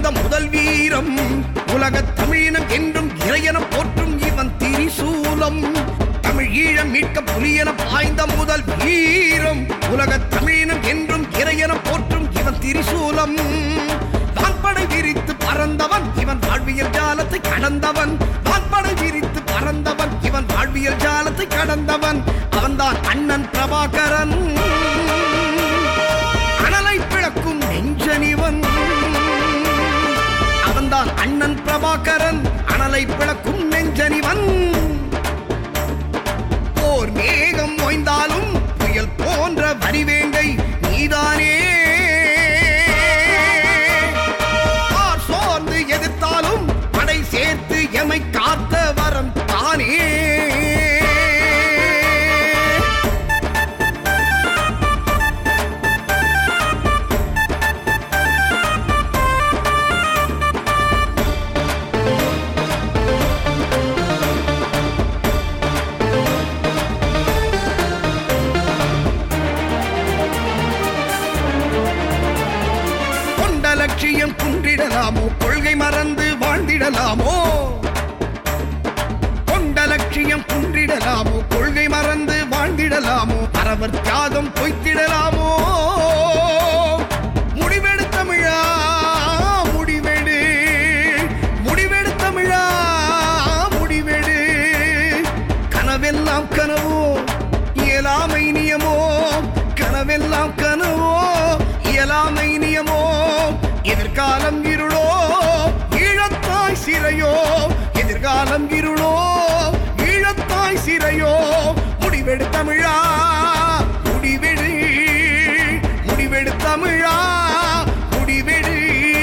பாய்ந்த முதல் வீரம் உலகத் தமிழினம் என்றும் இறையன போற்றும் இவன் திரிசூலம் தமிழ் ஈழம் மீட்க புலியன பாய்ந்த முதல் வீரம் உலகத் தமிழினம் என்றும் இறையன போற்றும் இவன் திரிசூலம் வான்படை விரித்து பறந்தவன் இவன் வாழ்வியல் ஜாலத்தை கடந்தவன் வான்படை விரித்து பறந்தவன் இவன் வாழ்வியல் ஜாலத்தை கடந்தவன் அவன்தான் அண்ணன் பிரபாகரன் அனலை பிளக்கும் நெஞ்சனிவன் அவன்தான் அண்ணன் பிரபாகரன் அனலை பிளக்கும் நெஞ்சனிவன் போர் மேகம் ஓய்ந்தாலும் புயல் போன்ற வரிவேங்கை நீதானே பார் சோர்ந்து எதிர்த்தாலும் படை சேர்த்து எமை காத்த வரம் தானே கொண்ட லட்சியம் குன்றிடலாமோ கொள்கை மறந்து வாழ்ந்திடலாமோ கொண்ட லட்சியம் குன்றிடலாமோ கொள்கை மறந்து வாழ்ந்திடலாமோ பரவர் தியாகம் பொய்த்திடலாமோ முடிவெடு தமிழா முடிவெடு முடிவெடு தமிழா முடிவெடு கனவெல்லாம் கனவோ இயலாமை நியமோ கனவெல்லாம் கனவோ இயலாமை நியமோ எதிர்காலம் இருளோ ஈழத்தாய் சிறையோ எதிர்காலம் இருளோ ஈழத்தாய் சிறையோ முடிவெடு தமிழா முடிவெடு முடிவெடு தமிழா முடிவெடு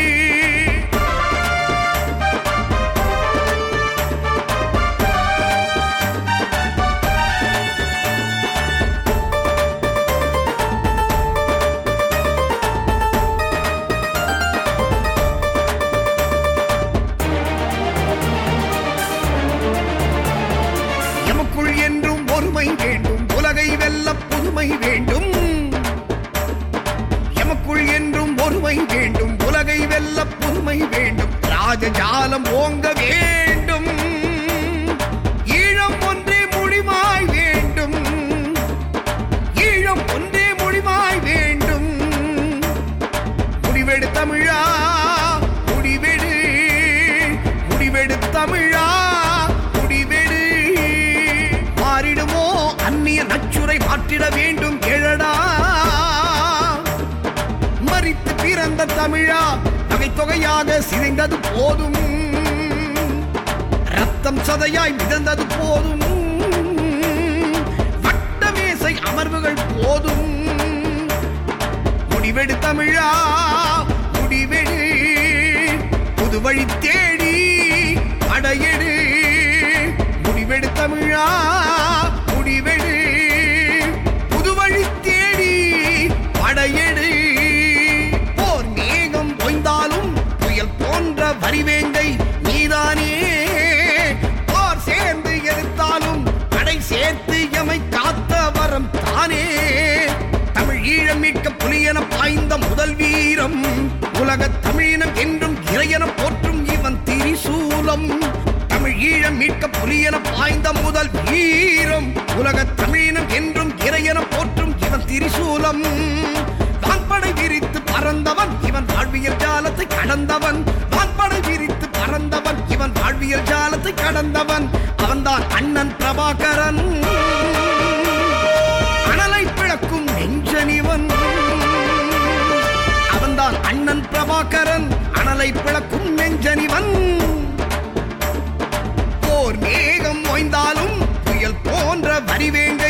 எமக்குள் என்றும் ஒருமை வேண்டும் உலகை வெல்ல புதுமை வேண்டும் எமக்குள் என்றும் ஒருமை வேண்டும் உலகை வெல்ல புதுமை வேண்டும் ராஜஜாலம் ஓங்க வேண்டும் ஈழம் ஒன்றே முடிவாய் வேண்டும் ஈழம் ஒன்றே முடிவாய் வேண்டும் முடிவெடு தமிழா முடிவெடு முடிவெடு தமிழா முடிவெடு மாறிடுமோ அந்நிய நச்சுரை மாற்றிட வேண்டும் எழடா மறித்து பிறந்த தமிழா நகைத்தொகையாக சிதைந்தது போதும் ரத்தம் சதையாய் மிதந்தது போதும் வட்டமேசை அமர்வுகள் போதும் முடிவெடு தமிழா முடிவெடு புது வழி தேடி அடையெடு முடிவெடு தமிழா முடிவெடு புது வழி தேடி படையெடு போர் மேகம் பொய்ந்தாலும் புயல் போன்ற வரிவேங்கை நீதானே போர் சேர்ந்து எதிர்த்தாலும் படை சேர்த்து எமை காத்த வரம் தானே தமிழ் ஈழம் மீட்க புலியன பாய்ந்த முதல் வீரம் உலகத் தமிழினம் என்றும் இறையன போற்றும் இவன் திரிசூலம் தமிழ் ஈழம் மீட்க புலியன பாய்ந்த முதல் வீரம் உலகத் தமிழினம் என்றும் இறையன போற்றும் இவன் திரிசூலம் வான்படை விரித்து பறந்தவன் இவன் வாழ்வியல் ஜாலத்தை கடந்தவன் வான்படை விரித்து பறந்தவன் இவன் வாழ்வியல் ஜாலத்தை கடந்தவன் அவன்தான் அண்ணன் பிரபாகரன் அனலை பிளக்கும் நெஞ்சனிவன் அவன்தான் அண்ணன் பிரபாகரன் அனலை பிளக்கும் நெஞ்சனிவன் போர் மேகம் ஓய்ந்தாலும் புயல் போன்ற வரிவேங்க